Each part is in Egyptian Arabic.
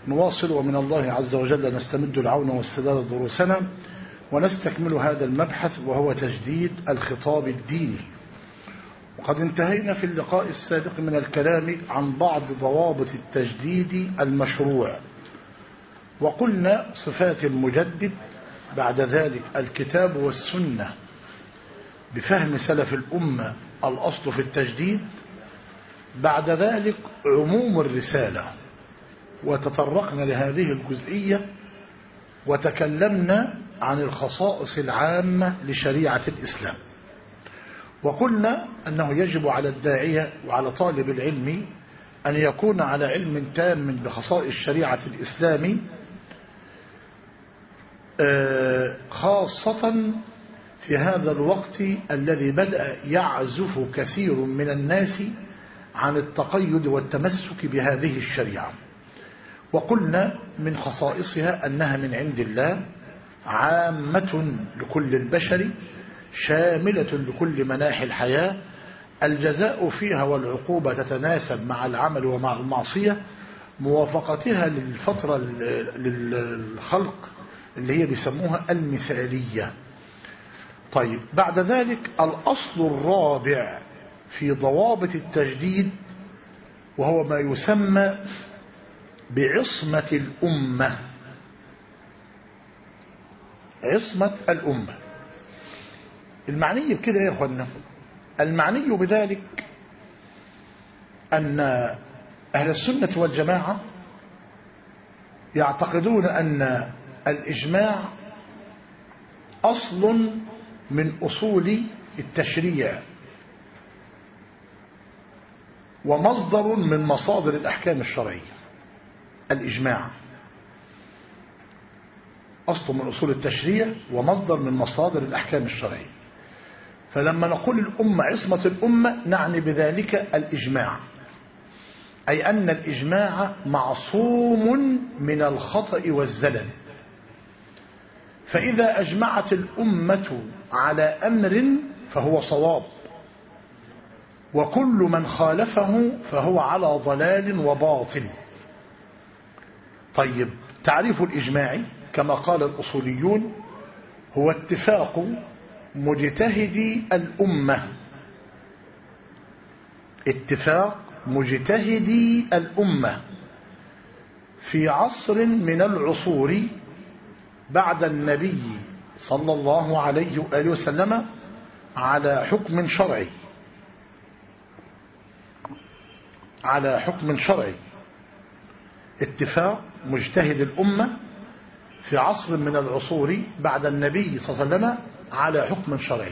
نواصل ومن الله عز وجل نستمد العون واستدار دروسنا ونستكمل هذا المبحث وهو تجديد الخطاب الديني وقد انتهينا في اللقاء السابق من الكلام عن بعض ضوابط التجديد المشروع وقلنا صفات المجدد بعد ذلك الكتاب والسنة بفهم سلف الأمة الأصل في التجديد بعد ذلك عموم الرسالة وتطرقنا لهذه الجزئية وتكلمنا عن الخصائص العامة لشريعة الإسلام وقلنا أنه يجب على الداعية وعلى طالب العلم أن يكون على علم تام بخصائص شريعة الإسلام خاصة في هذا الوقت الذي بدأ يعزف كثير من الناس عن التقيد والتمسك بهذه الشريعة وقلنا من خصائصها أنها من عند الله عامة لكل البشر شاملة لكل مناحي الحياة الجزاء فيها والعقوبة تتناسب مع العمل ومع المعصية موافقتها للفترة للخلق اللي هي بيسموها المثالية طيب بعد ذلك الأصل الرابع في ضوابط التجديد وهو ما يسمى بعصمة الأمة عصمة الأمة المعني بكده يا أخوانا المعني بذلك أن أهل السنة والجماعة يعتقدون أن الإجماع أصل من أصول التشريع ومصدر من مصادر الأحكام الشرعية الإجماع أصل من أصول التشريع ومصدر من مصادر الأحكام الشرعية فلما نقول الأمة عصمة الأمة نعني بذلك الإجماع أي أن الإجماع معصوم من الخطأ والزلل فإذا أجمعت الأمة على أمر فهو صواب وكل من خالفه فهو على ضلال وباطل طيب تعريف الإجماع كما قال الأصوليون هو اتفاق مجتهدي الأمة اتفاق مجتهدي الأمة في عصر من العصور بعد النبي صلى الله عليه وآله وسلم على حكم شرعي على حكم شرعي اتفاق مجتهد الأمة في عصر من العصور بعد النبي صلى الله عليه وسلم على حكم شرعي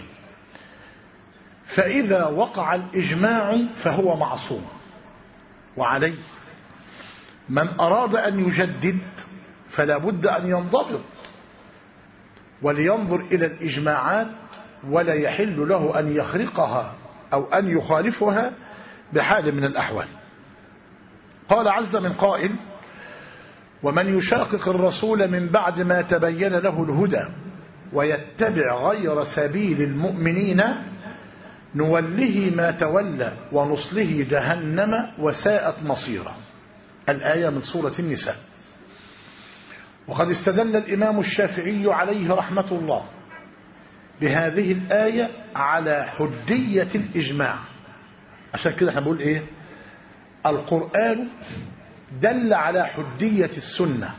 فإذا وقع الإجماع فهو معصوم وعليه من أراد أن يجدد فلا بد أن ينضبط ولينظر إلى الإجماعات ولا يحل له أن يخرقها أو أن يخالفها بحال من الأحوال قال عز من قائل ومن يشاقق الرسول من بعد ما تبين له الهدى ويتبع غير سبيل المؤمنين نوله ما تولى ونصله جهنم وساءت مصيره الآية من سورة النساء وقد استدل الإمام الشافعي عليه رحمة الله بهذه الآية على حدية الإجماع عشان كده احنا بنقول ايه القرآن دل على حدية السنة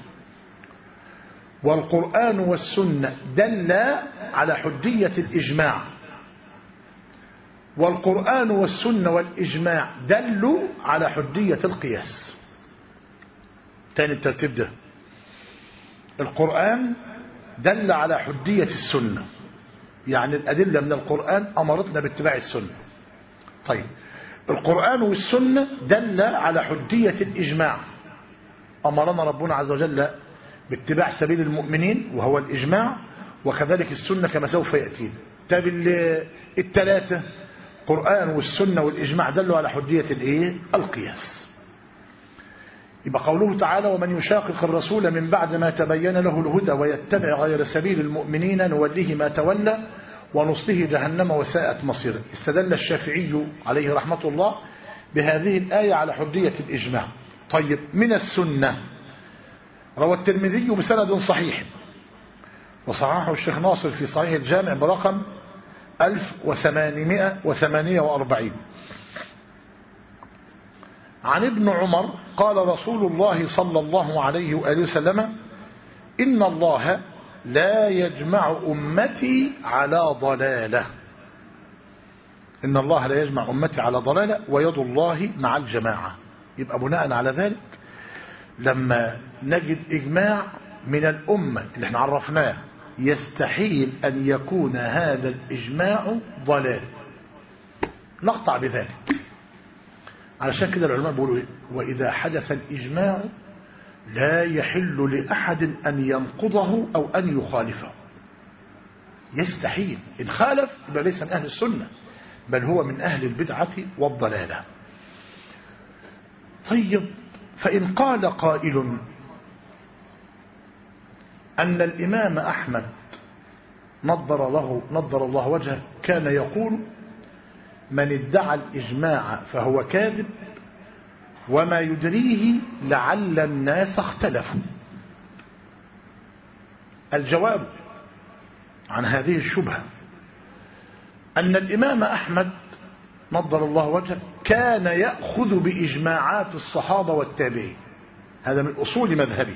والقرآن والسنة دل على حدية الإجماع والقرآن والسنة والإجماع دلوا على حدية القياس تاني الترتيب ده القرآن دل على حدية السنة يعني الأدلة من القرآن أمرتنا باتباع السنة طيب القرآن والسنة دل على حدية الإجماع أمرنا ربنا عز وجل باتباع سبيل المؤمنين وهو الإجماع وكذلك السنة كما سوف يأتي طب الثلاثة القرآن والسنة والإجماع دلوا على حدية الإيه؟ القياس يبقى قوله تعالى ومن يشاقق الرسول من بعد ما تبين له الهدى ويتبع غير سبيل المؤمنين نوله ما تولى ونصله جهنم وساءت مصيره استدل الشافعي عليه رحمة الله بهذه الآية على حدية الإجماع طيب من السنة روى الترمذي بسند صحيح وصححه الشيخ ناصر في صحيح الجامع برقم 1848 عن ابن عمر قال رسول الله صلى الله عليه وآله وسلم إن الله لا يجمع أمتي على ضلالة إن الله لا يجمع أمتي على ضلالة ويد الله مع الجماعة يبقى بناء على ذلك لما نجد إجماع من الأمة اللي احنا عرفناه يستحيل أن يكون هذا الإجماع ضلال نقطع بذلك علشان كده العلماء بيقولوا إيه؟ وإذا حدث الإجماع لا يحل لأحد أن ينقضه أو أن يخالفه يستحيل إن خالف يبقى ليس من أهل السنة بل هو من أهل البدعة والضلالة طيب فإن قال قائل أن الإمام أحمد نظر له نظر الله وجهه كان يقول من ادعى الإجماع فهو كاذب وما يدريه لعل الناس اختلفوا الجواب عن هذه الشبهة أن الإمام أحمد نظر الله وجهه كان يأخذ بإجماعات الصحابة والتابعين هذا من أصول مذهبه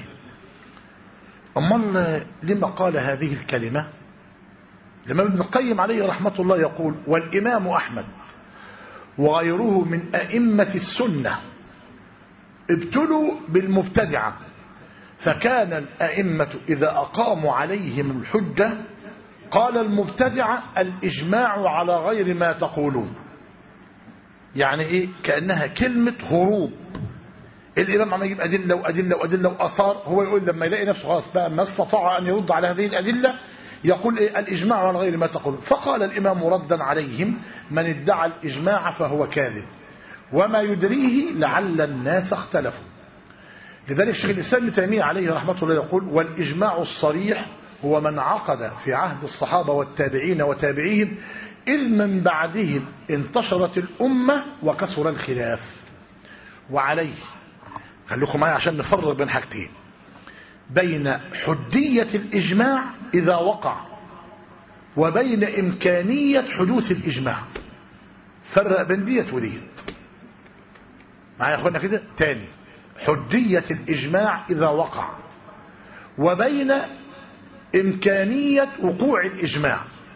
أمال لما قال هذه الكلمة لما ابن القيم عليه رحمة الله يقول والإمام أحمد وغيره من أئمة السنة ابتلوا بالمبتدعة فكان الأئمة إذا أقاموا عليهم الحجة قال المبتدعة الإجماع على غير ما تقولون يعني إيه كأنها كلمة هروب الإمام عم يجيب أدلة وأدلة وأدلة وأثار هو يقول لما يلاقي نفسه خلاص بقى ما استطاع أن يرد على هذه الأدلة يقول إيه الإجماع على غير ما تقول فقال الإمام ردا عليهم من ادعى الإجماع فهو كاذب وما يدريه لعل الناس اختلفوا لذلك شيخ الإسلام ابن تيمية عليه رحمة الله يقول والإجماع الصريح هو من عقد في عهد الصحابة والتابعين وتابعيهم إذ من بعدهم انتشرت الأمة وكثر الخلاف وعليه خليكم معي عشان نفرق بين حاجتين بين حدية الإجماع إذا وقع وبين إمكانية حدوث الإجماع فرق بين ديت وديت معايا يا أخوانا كده تاني حدية الإجماع إذا وقع وبين إمكانية وقوع الإجماع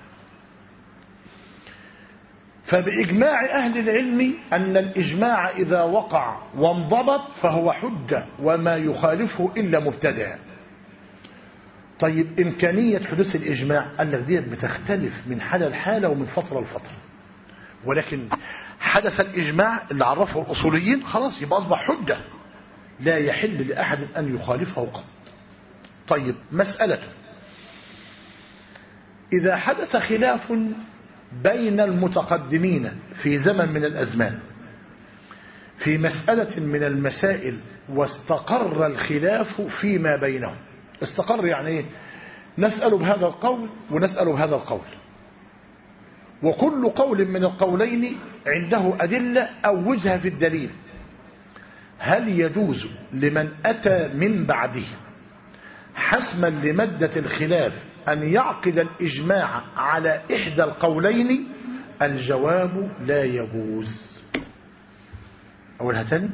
فبإجماع أهل العلم أن الإجماع إذا وقع وانضبط فهو حجة وما يخالفه إلا مبتدع طيب إمكانية حدوث الإجماع قال لك دي بتختلف من حالة لحالة ومن فترة لفترة ولكن حدث الإجماع اللي عرفه الأصوليين خلاص يبقى أصبح حجة لا يحل لأحد أن يخالفه قط طيب مسألة إذا حدث خلاف بين المتقدمين في زمن من الأزمان في مسألة من المسائل واستقر الخلاف فيما بينهم استقر يعني ايه نسأل بهذا القول ونسأل بهذا القول وكل قول من القولين عنده أدلة أو وجهة في الدليل هل يجوز لمن أتى من بعده حسما لمدة الخلاف أن يعقد الإجماع على إحدى القولين الجواب لا يجوز أولها تاني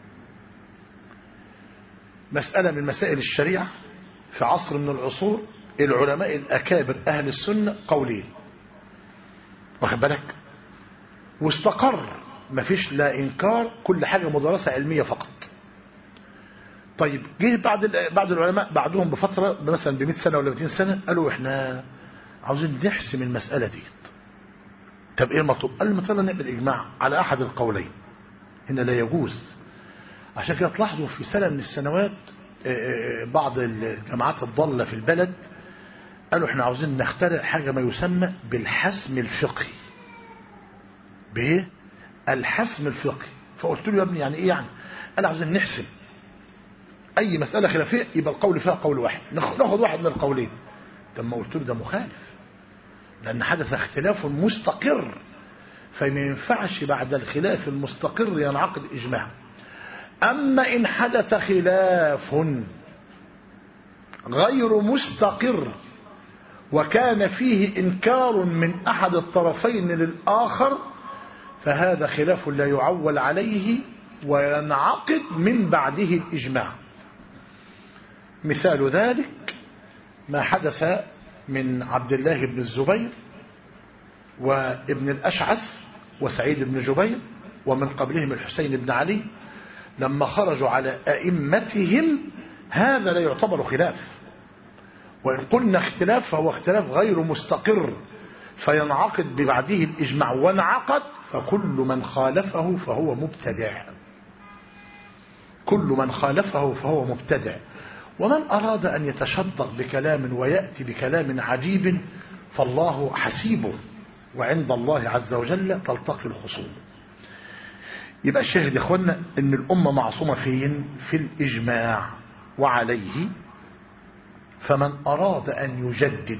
مسألة من مسائل الشريعة في عصر من العصور العلماء الأكابر أهل السنة قولين واخد بالك واستقر مفيش لا إنكار كل حاجة مدرسة علمية فقط طيب جه بعد بعد العلماء بعدهم بفترة مثلا ب 100 سنة ولا 200 سنة قالوا احنا عاوزين نحسم المسألة دي طب ايه المطلوب قال مثلا نعمل اجماع على احد القولين هنا لا يجوز عشان كده تلاحظوا في سنة من السنوات بعض الجماعات الضالة في البلد قالوا احنا عاوزين نخترع حاجة ما يسمى بالحسم الفقهي بايه الحسم الفقهي فقلت له يا ابني يعني ايه يعني قال عاوزين نحسم اي مسألة خلافية يبقى القول فيها قول واحد ناخد واحد من القولين طب ما قلت له ده مخالف لان حدث اختلاف مستقر فما ينفعش بعد الخلاف المستقر ينعقد اجماع اما ان حدث خلاف غير مستقر وكان فيه إنكار من أحد الطرفين للآخر فهذا خلاف لا يعول عليه وينعقد من بعده الإجماع مثال ذلك ما حدث من عبد الله بن الزبير وابن الأشعث وسعيد بن جبير ومن قبلهم الحسين بن علي لما خرجوا على أئمتهم هذا لا يعتبر خلاف وإن قلنا اختلاف فهو اختلاف غير مستقر فينعقد ببعده الإجماع وانعقد فكل من خالفه فهو مبتدع كل من خالفه فهو مبتدع ومن أراد أن يتشدق بكلام ويأتي بكلام عجيب فالله حسيبه وعند الله عز وجل تلتقي الخصوم يبقى الشاهد يا اخوانا ان الامه معصومه فين في الاجماع وعليه فمن اراد ان يجدد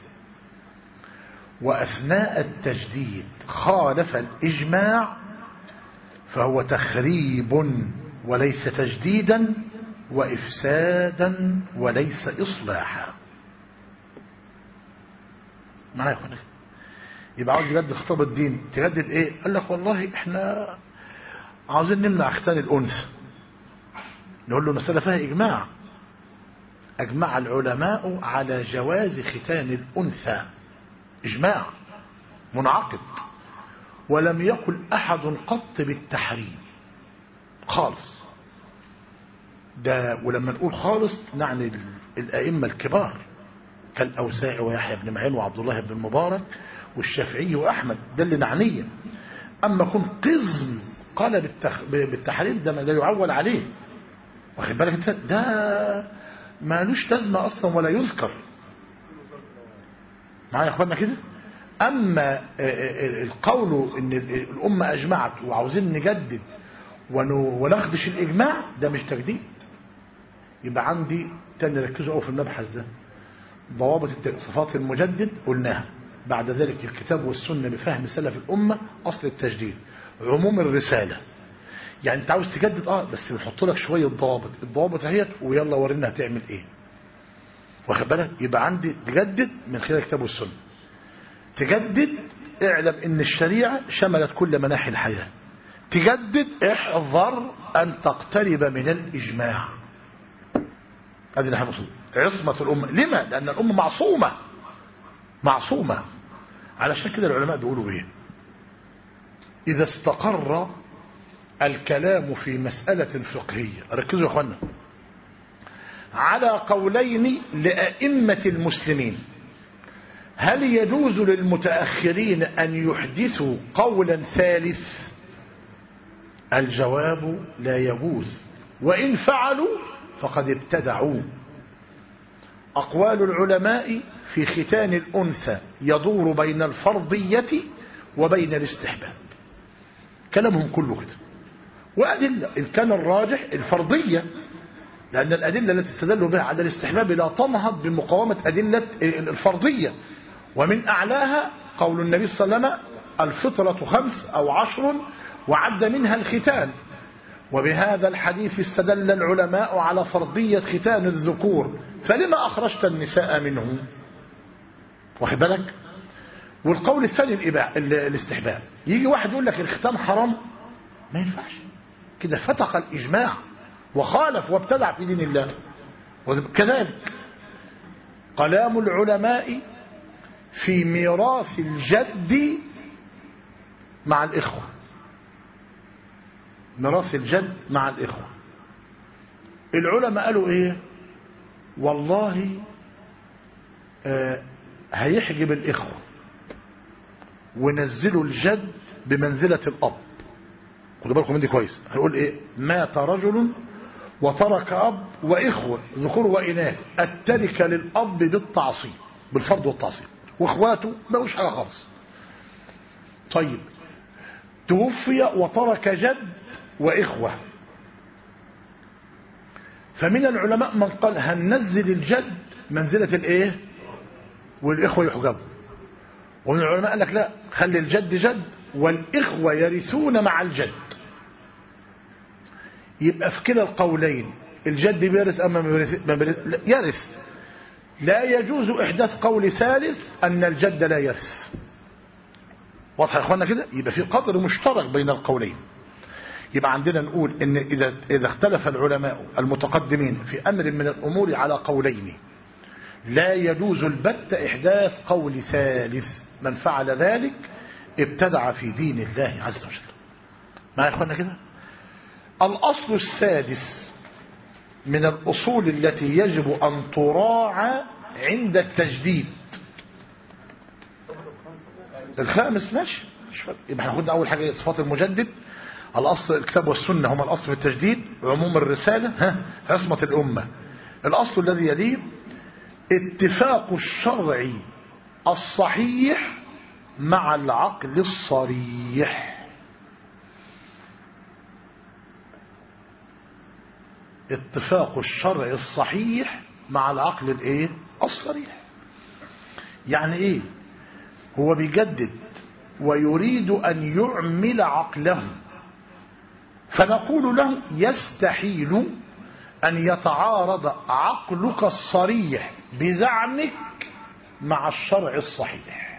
واثناء التجديد خالف الاجماع فهو تخريب وليس تجديدا وافسادا وليس اصلاحا معايا يا اخوانا يبقى عاوز يجدد خطاب الدين تجدد ايه قال لك والله احنا عاوزين نمنع ختان الانثى نقول له المساله فيها اجماع اجمع العلماء على جواز ختان الانثى اجماع منعقد ولم يقل احد قط بالتحريم خالص ده ولما نقول خالص نعني الائمه الكبار كالاوساعي ويحيى بن معين وعبد الله بن المبارك والشافعي واحمد ده اللي نعنيه اما كن قزم قال بالتخ... بالتحريم ده ما لا يعول عليه واخد بالك انت ده مالوش لازمه اصلا ولا يذكر معايا يا اخوانا كده اما القول ان الامه اجمعت وعاوزين نجدد ونخدش الاجماع ده مش تجديد يبقى عندي تاني ركزوا قوي في المبحث ده ضوابط صفات المجدد قلناها بعد ذلك الكتاب والسنه بفهم سلف الامه اصل التجديد عموم الرسالة يعني انت عاوز تجدد اه بس نحط لك شوية ضوابط الضوابط اهيت ويلا ورينا هتعمل ايه واخد بالك يبقى عندي تجدد من خلال الكتاب والسنة تجدد اعلم ان الشريعة شملت كل مناحي الحياة تجدد احذر ان تقترب من الاجماع هذه نحن نقصد عصمة الأمة لما؟ لأن الأمة معصومة معصومة علشان كده العلماء بيقولوا ايه إذا استقر الكلام في مسألة فقهية ركزوا يا أخوانا على قولين لأئمة المسلمين هل يجوز للمتأخرين أن يحدثوا قولا ثالث الجواب لا يجوز وإن فعلوا فقد ابتدعوا أقوال العلماء في ختان الأنثى يدور بين الفرضية وبين الاستحباب كلامهم كله كده وأدلة إن كان الراجح الفرضية لأن الأدلة التي استدلوا بها على الاستحباب لا تنهض بمقاومة أدلة الفرضية ومن أعلاها قول النبي صلى الله عليه وسلم الفطرة خمس أو عشر وعد منها الختان وبهذا الحديث استدل العلماء على فرضية ختان الذكور فلما أخرجت النساء منه واخد بالك والقول الثاني الإباء الاستحباب يجي واحد يقول لك الختان حرام ما ينفعش كده فتق الإجماع وخالف وابتدع في دين الله وكذلك كلام العلماء في ميراث الجد مع الإخوة ميراث الجد مع الإخوة العلماء قالوا إيه والله آه هيحجب الإخوة ونزلوا الجد بمنزلة الأب خدوا بالكم من دي كويس هنقول إيه مات رجل وترك أب وإخوة ذكور وإناث التركة للأب بالتعصيب بالفرض والتعصيب واخواته ما هوش حاجة خالص طيب توفي وترك جد وإخوة فمن العلماء من قال هننزل الجد منزلة الايه والإخوة يحجبوا ومن العلماء قال لك لا خلي الجد جد والإخوة يرثون مع الجد يبقى في كلا القولين الجد بيرث أما ما بيرث يرث لا يجوز إحداث قول ثالث أن الجد لا يرث واضح يا إخوانا كده يبقى في قدر مشترك بين القولين يبقى عندنا نقول إن إذا, إذا اختلف العلماء المتقدمين في أمر من الأمور على قولين لا يجوز البت إحداث قول ثالث من فعل ذلك ابتدع في دين الله عز وجل ما يا إخوانا كده الأصل السادس من الأصول التي يجب أن تراعى عند التجديد الخامس ماشي مش فرق. يبقى هناخد أول حاجة صفات المجدد الأصل الكتاب والسنة هما الأصل في التجديد عموم الرسالة ها عصمة الأمة الأصل الذي يليه اتفاق الشرع الصحيح مع العقل الصريح اتفاق الشرع الصحيح مع العقل الايه الصريح يعني ايه هو بيجدد ويريد ان يعمل عقله فنقول له يستحيل ان يتعارض عقلك الصريح بزعمك مع الشرع الصحيح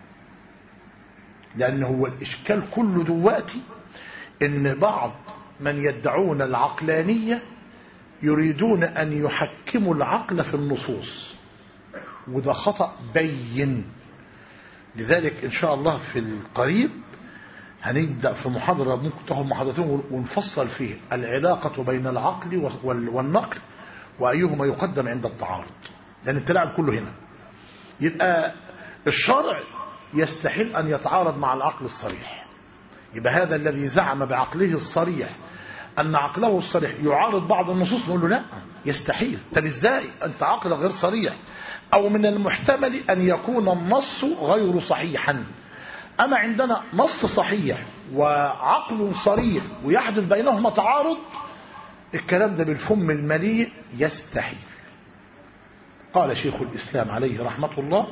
لان هو الاشكال كله دلوقتي ان بعض من يدعون العقلانيه يريدون أن يحكموا العقل في النصوص وده خطأ بين لذلك إن شاء الله في القريب هنبدأ في محاضرة ممكن تاخد محاضرتين ونفصل فيه العلاقة بين العقل والنقل وأيهما يقدم عند التعارض لأن التلاعب كله هنا يبقى الشرع يستحيل أن يتعارض مع العقل الصريح يبقى هذا الذي زعم بعقله الصريح أن عقله الصريح يعارض بعض النصوص نقول له لا يستحيل طب ازاي أنت عقل غير صريح أو من المحتمل أن يكون النص غير صحيحا أما عندنا نص صحيح وعقل صريح ويحدث بينهما تعارض الكلام ده بالفم المليء يستحيل قال شيخ الإسلام عليه رحمة الله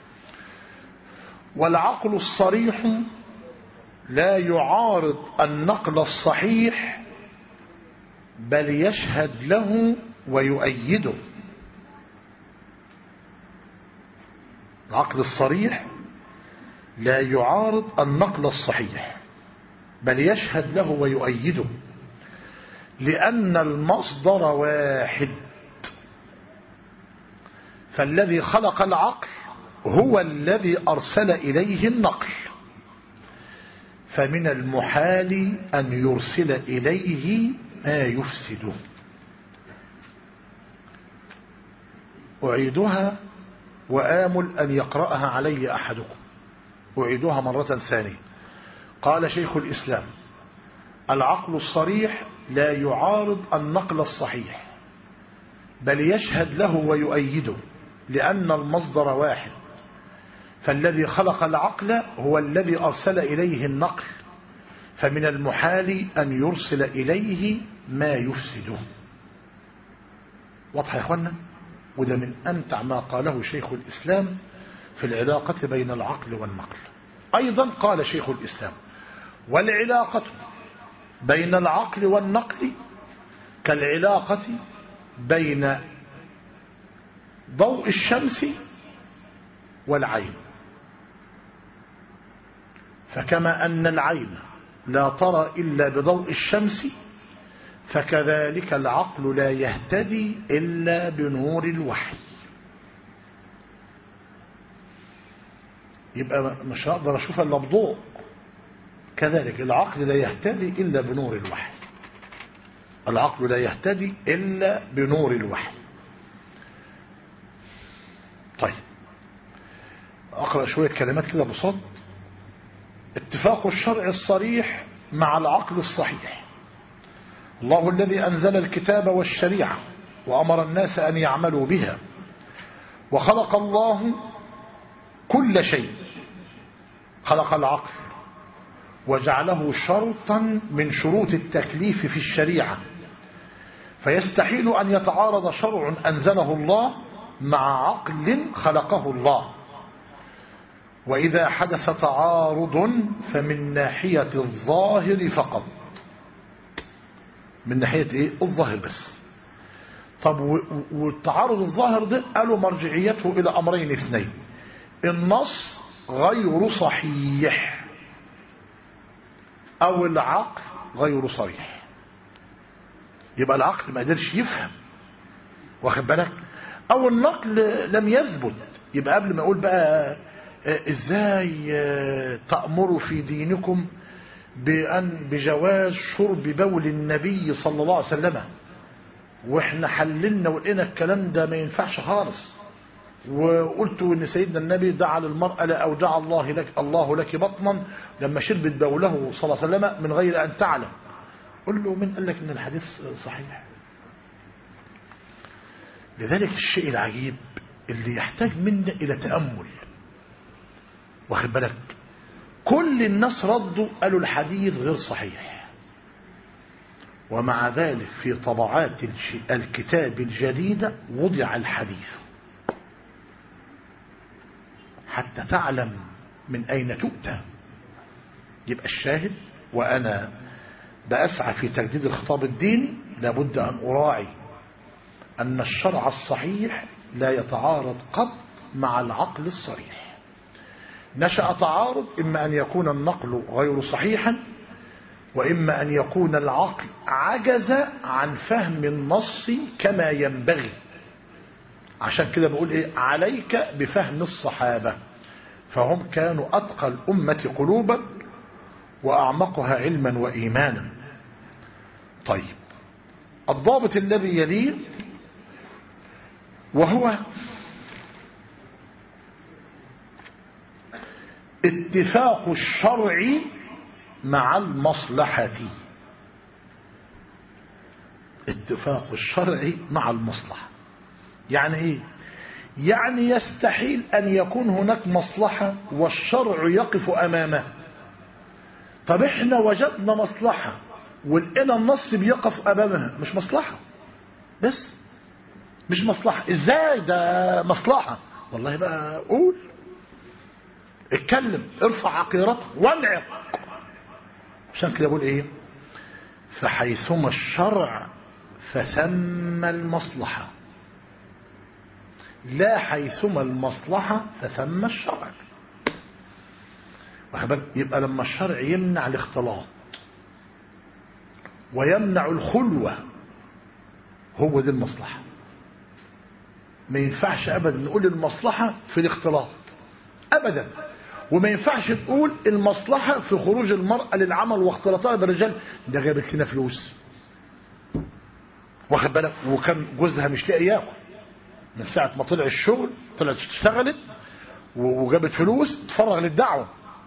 والعقل الصريح لا يعارض النقل الصحيح بل يشهد له ويؤيده العقل الصريح لا يعارض النقل الصحيح بل يشهد له ويؤيده لأن المصدر واحد فالذي خلق العقل هو الذي أرسل إليه النقل فمن المحال أن يرسل إليه ما يفسده أعيدها وآمل أن يقرأها علي أحدكم أعيدها مرة ثانية قال شيخ الإسلام العقل الصريح لا يعارض النقل الصحيح بل يشهد له ويؤيده لأن المصدر واحد فالذي خلق العقل هو الذي أرسل إليه النقل فمن المحال أن يرسل إليه ما يفسده واضح يا أخوانا وده من أمتع ما قاله شيخ الإسلام في العلاقة بين العقل والنقل أيضا قال شيخ الإسلام والعلاقة بين العقل والنقل كالعلاقة بين ضوء الشمس والعين فكما أن العين لا ترى إلا بضوء الشمس فكذلك العقل لا يهتدي إلا بنور الوحي يبقى مش هقدر أشوف إلا بضوء كذلك العقل لا يهتدي إلا بنور الوحي العقل لا يهتدي إلا بنور الوحي طيب أقرأ شوية كلمات كده بصوت اتفاق الشرع الصريح مع العقل الصحيح الله الذي أنزل الكتاب والشريعة وأمر الناس أن يعملوا بها وخلق الله كل شيء خلق العقل وجعله شرطا من شروط التكليف في الشريعة فيستحيل أن يتعارض شرع أنزله الله مع عقل خلقه الله وإذا حدث تعارض فمن ناحية الظاهر فقط من ناحية إيه؟ الظاهر بس طب والتعارض الظاهر ده قالوا مرجعيته إلى أمرين اثنين النص غير صحيح أو العقل غير صريح يبقى العقل ما قدرش يفهم واخد بالك أو النقل لم يثبت يبقى قبل ما أقول بقى ازاي تأمروا في دينكم بأن بجواز شرب بول النبي صلى الله عليه وسلم واحنا حللنا ولقينا الكلام ده ما ينفعش خالص وقلت ان سيدنا النبي دعا للمرأة او دعا الله لك الله لك بطنا لما شربت بوله صلى الله عليه وسلم من غير ان تعلم قل له من قال لك ان الحديث صحيح لذلك الشيء العجيب اللي يحتاج منا الى تأمل واخد بالك كل الناس ردوا قالوا الحديث غير صحيح ومع ذلك في طبعات الكتاب الجديدة وضع الحديث حتى تعلم من أين تؤتى يبقى الشاهد وأنا بأسعى في تجديد الخطاب الديني لابد أن أراعي أن الشرع الصحيح لا يتعارض قط مع العقل الصريح نشأ تعارض إما أن يكون النقل غير صحيحا وإما أن يكون العقل عجز عن فهم النص كما ينبغي عشان كده بقول إيه عليك بفهم الصحابة فهم كانوا أتقى الأمة قلوبا وأعمقها علما وإيمانا طيب الضابط الذي يليه وهو اتفاق الشرع مع المصلحة اتفاق الشرع مع المصلحة يعني ايه يعني يستحيل ان يكون هناك مصلحة والشرع يقف امامه طب احنا وجدنا مصلحة ولقينا النص بيقف امامها مش مصلحة بس مش مصلحة ازاي ده مصلحة والله بقى قول اتكلم ارفع عقيرتك وانعق عشان كده بقول ايه فحيثما الشرع فثم المصلحة لا حيثما المصلحة فثم الشرع يبقى لما الشرع يمنع الاختلاط ويمنع الخلوة هو دي المصلحة ما ينفعش ابدا نقول المصلحة في الاختلاط ابدا وما ينفعش تقول المصلحة في خروج المرأة للعمل واختلاطها بالرجال ده جابت لنا فلوس واخد بالك وكان جوزها مش لاقي ياكل من ساعة ما طلع الشغل طلعت اشتغلت وجابت فلوس تفرغ للدعوة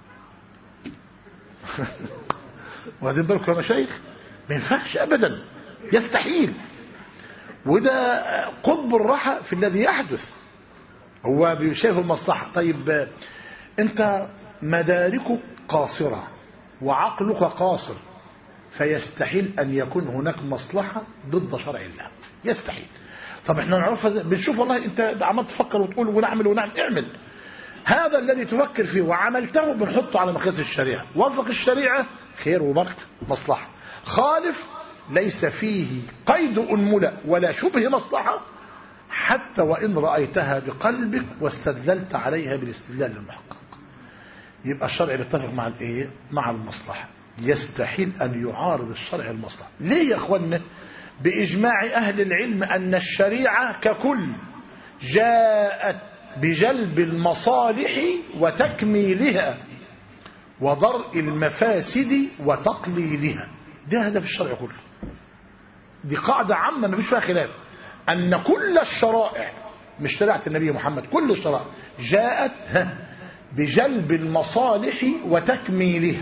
واخدين بالكم يا مشايخ ما ينفعش ابدا يستحيل وده قطب الراحة في الذي يحدث هو شايف المصلحة طيب انت مداركك قاصرة وعقلك قاصر فيستحيل ان يكون هناك مصلحة ضد شرع الله يستحيل طب احنا نعرفها بنشوف والله انت عمال تفكر وتقول ونعمل ونعمل اعمل هذا الذي تفكر فيه وعملته بنحطه على مقياس الشريعة وفق الشريعة خير وبركة مصلحة خالف ليس فيه قيد أنملة ولا شبه مصلحة حتى وإن رأيتها بقلبك واستدللت عليها بالاستدلال المحقق يبقى الشرع بيتفق مع الايه مع المصلحة يستحيل أن يعارض الشرع المصلحة ليه يا أخوانا بإجماع أهل العلم أن الشريعة ككل جاءت بجلب المصالح وتكميلها وضرء المفاسد وتقليلها ده هدف الشرع كله دي قاعدة عامة ما فيش فيها خلاف أن كل الشرائع مش شريعة النبي محمد كل الشرائع جاءت بجلب المصالح وتكميلها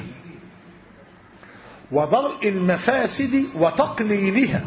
وضرء المفاسد وتقليلها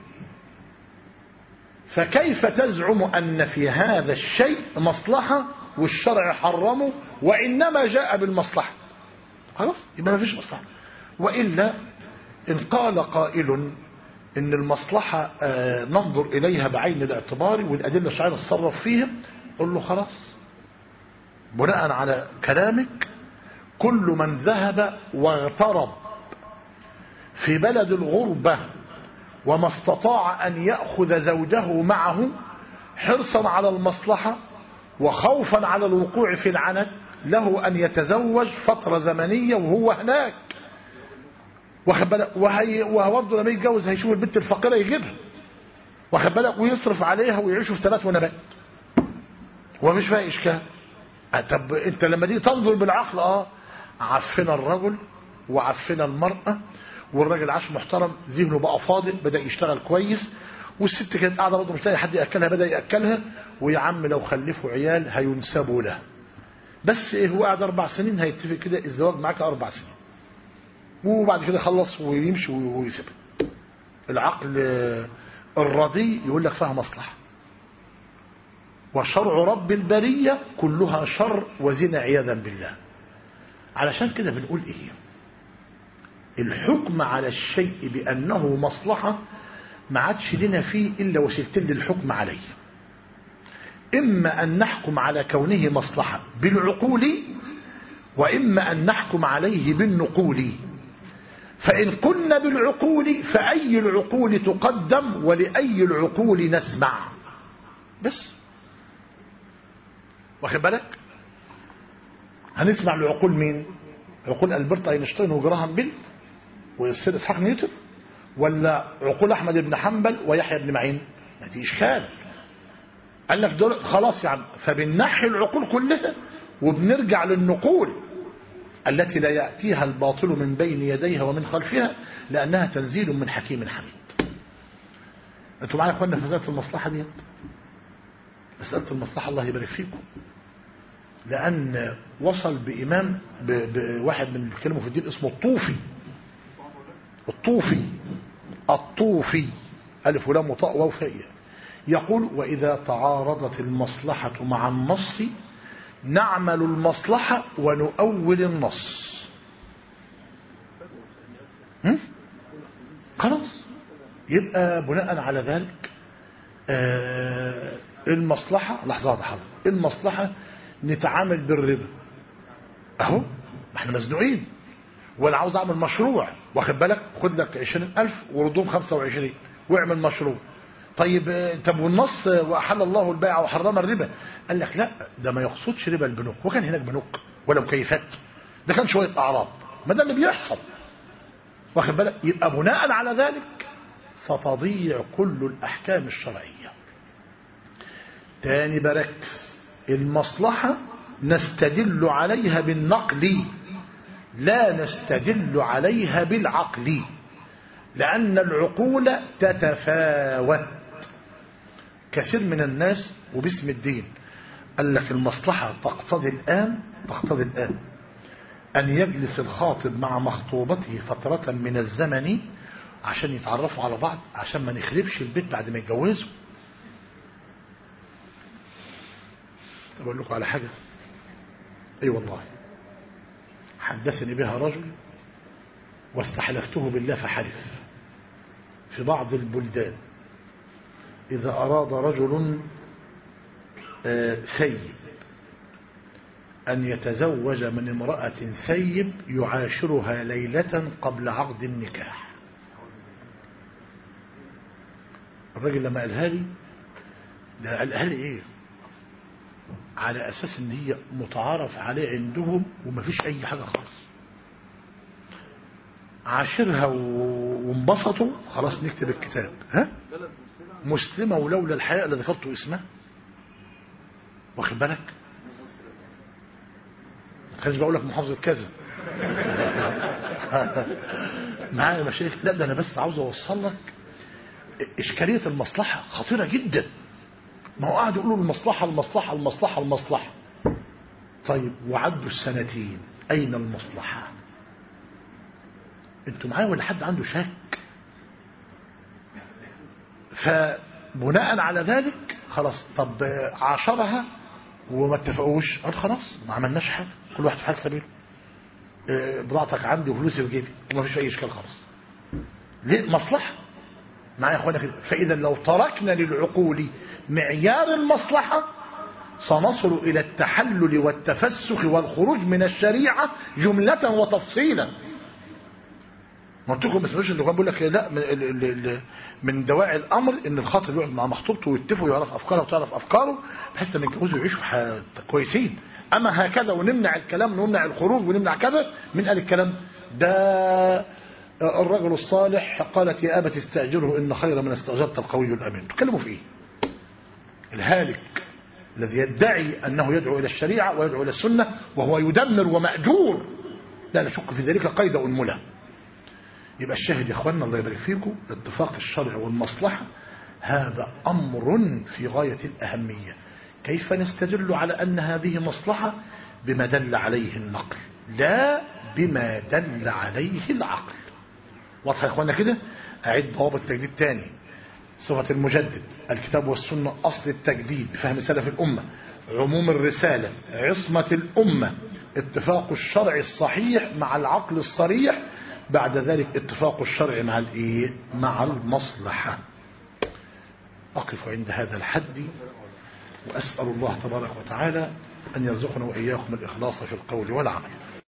فكيف تزعم أن في هذا الشيء مصلحة والشرع حرمه وإنما جاء بالمصلحة خلاص يبقى ما فيش مصلحة وإلا إن قال قائل إن المصلحة ننظر إليها بعين الاعتبار والأدلة الشرعية نتصرف فيها قل له خلاص بناء على كلامك كل من ذهب واغترب في بلد الغربة وما استطاع أن يأخذ زوجه معه حرصا على المصلحة وخوفا على الوقوع في العنت له أن يتزوج فترة زمنية وهو هناك واخد بالك وهي وهو برضه لما يتجوز هيشوف البنت الفقيره يجيبها واخد بالك ويصرف عليها ويعيشوا في ثلاث ونبات ومفيش فيها اشكال طب انت لما تيجي تنظر بالعقل اه عفنا الرجل وعفنا المراه والراجل عاش محترم ذهنه بقى فاضل بدا يشتغل كويس والست كانت قاعده برضه مش لاقي حد ياكلها بدا ياكلها ويا عم لو خلفوا عيال هينسبوا له بس ايه هو قاعد اربع سنين هيتفق كده الزواج معاك اربع سنين وبعد كده يخلص ويمشي ويسيبها العقل الردي يقول لك فيها مصلحه وشرع رب البريه كلها شر وزنا عياذا بالله علشان كده بنقول ايه الحكم على الشيء بانه مصلحه ما عادش لنا فيه الا وسيلتين للحكم عليه اما ان نحكم على كونه مصلحه بالعقول واما ان نحكم عليه بالنقول فإن كنا بالعقول فأي العقول تقدم ولأي العقول نسمع بس واخد بالك هنسمع لعقول مين عقول ألبرت أينشتاين وجراهام بيل والسيد إسحاق نيوتن ولا عقول أحمد بن حنبل ويحيى بن معين ما دي إشكال قال لك دول خلاص يعني فبنحي العقول كلها وبنرجع للنقول التي لا يأتيها الباطل من بين يديها ومن خلفها لأنها تنزيل من حكيم حميد أنتم معايا أخوانا في مسألة المصلحة دي مسألة المصلحة الله يبارك فيكم لأن وصل بإمام بواحد من بيتكلموا في الدين اسمه الطوفي الطوفي الطوفي ألف ولام وطاء واو فاء يقول وإذا تعارضت المصلحة مع النص نعمل المصلحة ونؤول النص خلاص يبقى بناء على ذلك آه المصلحة لحظة واحدة حاضر المصلحة نتعامل بالربا اهو ما احنا مزنوقين وانا عاوز اعمل مشروع واخد بالك خد لك 20000 وردهم 25 واعمل مشروع طيب طب والنص واحل الله البيع وحرم الربا قال لك لا ده ما يقصدش ربا البنوك وكان هناك بنوك ولا مكيفات ده كان شويه اعراض ما ده اللي بيحصل واخد بالك يبقى بناء على ذلك ستضيع كل الاحكام الشرعيه تاني بركز المصلحه نستدل عليها بالنقل لا نستدل عليها بالعقل لأن العقول تتفاوت كثير من الناس وباسم الدين قال لك المصلحة تقتضي الآن تقتضي الآن أن يجلس الخاطب مع مخطوبته فترة من الزمن عشان يتعرفوا على بعض عشان ما نخربش البيت بعد ما يتجوزوا طب أقول لكم على حاجة أي أيوة والله حدثني بها رجل واستحلفته بالله فحلف في بعض البلدان إذا أراد رجل ثيب أن يتزوج من امرأة ثيب يعاشرها ليلة قبل عقد النكاح الراجل لما قالها لي ده قالها لي ايه على اساس ان هي متعارف عليه عندهم ومفيش اي حاجه خالص عاشرها وانبسطوا خلاص نكتب الكتاب ها مسلمة ولولا الحياء لذكرت اسمها واخد بالك ما تخليش بقول لك محافظة كذا معايا يا مشايخ لا ده انا بس عاوز اوصل لك اشكالية المصلحة خطيرة جدا ما هو قاعد يقولوا المصلحة المصلحة المصلحة المصلحة طيب وعدوا السنتين اين المصلحة انتوا معايا ولا حد عنده شك فبناء على ذلك خلاص طب عاشرها وما اتفقوش قال خلاص ما عملناش حاجه كل واحد في حال سبيله بضاعتك عندي وفلوسي في جيبي وما فيش اي اشكال خالص ليه مصلحه معايا يا اخوانا كده فاذا لو تركنا للعقول معيار المصلحه سنصل الى التحلل والتفسخ والخروج من الشريعه جمله وتفصيلا ما قلت لكم ما سمعوش اللي كان بيقول لك لا من, ال- ال- ال- من دواعي الامر ان الخاطب يقعد مع مخطوبته ويتفقوا ويعرف افكاره وتعرف افكاره بحيث لما يتجوزوا يعيشوا في حياة كويسين اما هكذا ونمنع الكلام ونمنع الخروج ونمنع كذا من قال الكلام ده الرجل الصالح قالت يا ابت استاجره ان خير من استاجرت القوي الامين تكلموا في ايه الهالك الذي يدعي انه يدعو الى الشريعه ويدعو الى السنه وهو يدمر وماجور لا نشك في ذلك قيد انمله يبقى الشاهد يا اخواننا الله يبارك فيكم اتفاق الشرع والمصلحة هذا أمر في غاية الأهمية كيف نستدل على أن هذه مصلحة بما دل عليه النقل لا بما دل عليه العقل واضح يا اخوانا كده أعد ضوابط التجديد تاني صفة المجدد الكتاب والسنة أصل التجديد بفهم سلف الأمة عموم الرسالة عصمة الأمة اتفاق الشرع الصحيح مع العقل الصريح بعد ذلك اتفاق الشرع مع الايه مع المصلحة أقف عند هذا الحد وأسأل الله تبارك وتعالى أن يرزقنا وإياكم الإخلاص في القول والعمل